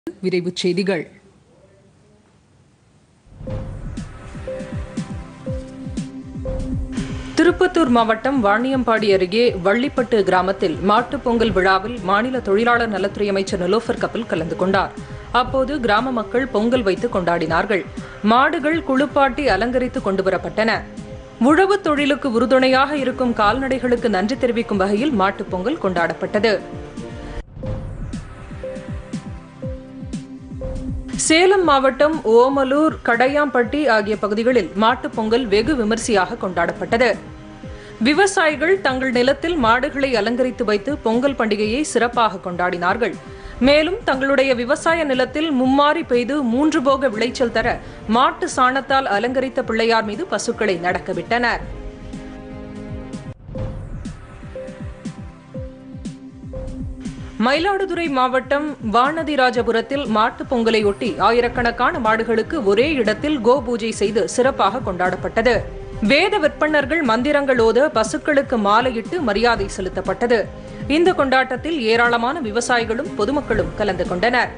விரைவுச் செய்திகள் திருப்பத்தூர் மாவட்டம் வாணியம்பாடி அருகே வள்ளிப்பட்டு கிராமத்தில் மாட்டுப் பொங்கல் விழாவில் மாநில தொழிலாளர் நலத்துறை அமைச்சர் நிலோஃபர் கபில் கலந்து கொண்டார் அப்போது கிராம மக்கள் பொங்கல் வைத்து கொண்டாடினார்கள் மாடுகள் குளிப்பாட்டி அலங்கரித்து கொண்டுவரப்பட்டன உழவுத் தொழிலுக்கு உறுதுணையாக இருக்கும் கால்நடைகளுக்கு நன்றி தெரிவிக்கும் வகையில் மாட்டுப் பொங்கல் கொண்டாடப்பட்டது சேலம் மாவட்டம் ஓமலூர் கடையாம்பட்டி ஆகிய பகுதிகளில் மாட்டுப் பொங்கல் வெகு விமரிசையாக கொண்டாடப்பட்டது விவசாயிகள் தங்கள் நிலத்தில் மாடுகளை அலங்கரித்து வைத்து பொங்கல் பண்டிகையை சிறப்பாக கொண்டாடினார்கள் மேலும் தங்களுடைய விவசாய நிலத்தில் மும்மாரி பெய்து மூன்று போக விளைச்சல் தர மாட்டு சாணத்தால் அலங்கரித்த பிள்ளையார் மீது பசுக்களை நடக்கவிட்டனர் மயிலாடுதுறை மாவட்டம் வானதிராஜபுரத்தில் மாட்டுப் பொங்கலையொட்டி ஆயிரக்கணக்கான மாடுகளுக்கு ஒரே இடத்தில் கோ பூஜை செய்து சிறப்பாக கொண்டாடப்பட்டது வேத விற்பன்னர்கள் மந்திரங்கள் ஓத பசுக்களுக்கு மாலையிட்டு மரியாதை செலுத்தப்பட்டது இந்த கொண்டாட்டத்தில் ஏராளமான விவசாயிகளும் பொதுமக்களும் கலந்து கொண்டனர்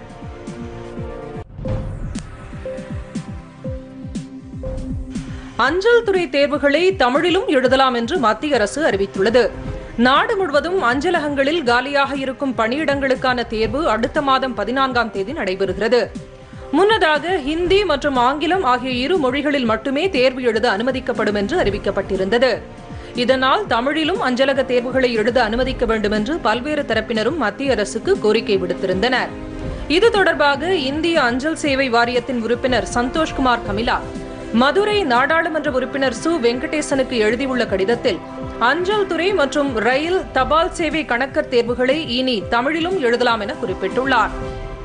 அஞ்சல் துறை தேர்வுகளை தமிழிலும் எழுதலாம் என்று மத்திய அரசு அறிவித்துள்ளது நாடு முழுவதும் அஞ்சலகங்களில் காலியாக இருக்கும் பணியிடங்களுக்கான தேர்வு அடுத்த மாதம் பதினான்காம் தேதி நடைபெறுகிறது முன்னதாக ஹிந்தி மற்றும் ஆங்கிலம் ஆகிய இரு மொழிகளில் மட்டுமே தேர்வு எழுத அனுமதிக்கப்படும் என்று அறிவிக்கப்பட்டிருந்தது இதனால் தமிழிலும் அஞ்சலக தேர்வுகளை எழுத அனுமதிக்க வேண்டும் என்று பல்வேறு தரப்பினரும் மத்திய அரசுக்கு கோரிக்கை விடுத்திருந்தனர் இது தொடர்பாக இந்திய அஞ்சல் சேவை வாரியத்தின் உறுப்பினர் சந்தோஷ்குமார் கமிலா மதுரை நாடாளுமன்ற உறுப்பினர் சு வெங்கடேசனுக்கு எழுதியுள்ள கடிதத்தில் அஞ்சல் துறை மற்றும் ரயில் தபால் சேவை கணக்கர் தேர்வுகளை இனி தமிழிலும் எழுதலாம் என குறிப்பிட்டுள்ளார்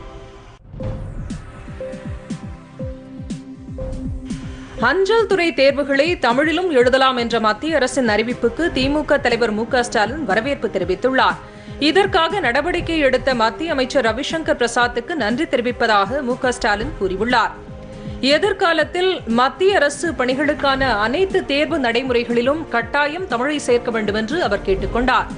அஞ்சல் துறை தேர்வுகளை தமிழிலும் எழுதலாம் என்ற மத்திய அரசின் அறிவிப்புக்கு திமுக தலைவர் மு க ஸ்டாலின் வரவேற்பு தெரிவித்துள்ளார் இதற்காக நடவடிக்கை எடுத்த மத்திய அமைச்சர் ரவிசங்கர் பிரசாத்துக்கு நன்றி தெரிவிப்பதாக மு க ஸ்டாலின் கூறியுள்ளார் எதிர்காலத்தில் மத்திய அரசு பணிகளுக்கான அனைத்து தேர்வு நடைமுறைகளிலும் கட்டாயம் தமிழை சேர்க்க வேண்டும் என்று அவர் கேட்டுக்கொண்டார்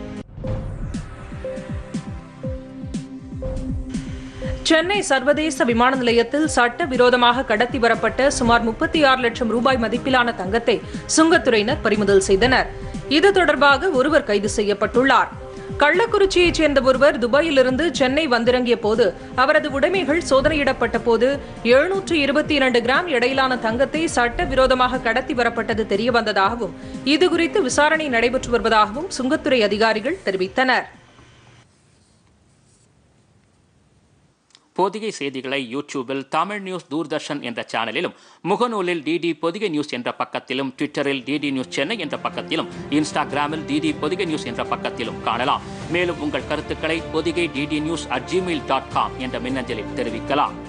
சென்னை சர்வதேச விமான நிலையத்தில் சட்ட விரோதமாக கடத்தி வரப்பட்ட சுமார் முப்பத்தி ஆறு லட்சம் ரூபாய் மதிப்பிலான தங்கத்தை சுங்கத்துறையினர் பறிமுதல் செய்தனர் இது தொடர்பாக ஒருவர் கைது செய்யப்பட்டுள்ளார் கள்ளக்குறிச்சியைச் சேர்ந்த ஒருவர் துபாயிலிருந்து சென்னை வந்திறங்கிய போது அவரது உடைமைகள் சோதனையிடப்பட்ட போது எழுநூற்று இருபத்தி இரண்டு கிராம் எடையிலான தங்கத்தை சட்டவிரோதமாக கடத்தி வரப்பட்டது தெரியவந்ததாகவும் இதுகுறித்து விசாரணை நடைபெற்று வருவதாகவும் சுங்கத்துறை அதிகாரிகள் தெரிவித்தனர் பொதிகை செய்திகளை யூடியூபில் தமிழ் நியூஸ் தூர்தர்ஷன் என்ற சேனலிலும் முகநூலில் டிடி பொதிகை நியூஸ் என்ற பக்கத்திலும் ட்விட்டரில் டிடி நியூஸ் சென்னை என்ற பக்கத்திலும் இன்ஸ்டாகிராமில் டிடி பொதிகை நியூஸ் என்ற பக்கத்திலும் காணலாம் மேலும் உங்கள் கருத்துக்களை Pothigai DD news at Gmail dot com என்ற மின்னஞ்சலில் தெரிவிக்கலாம்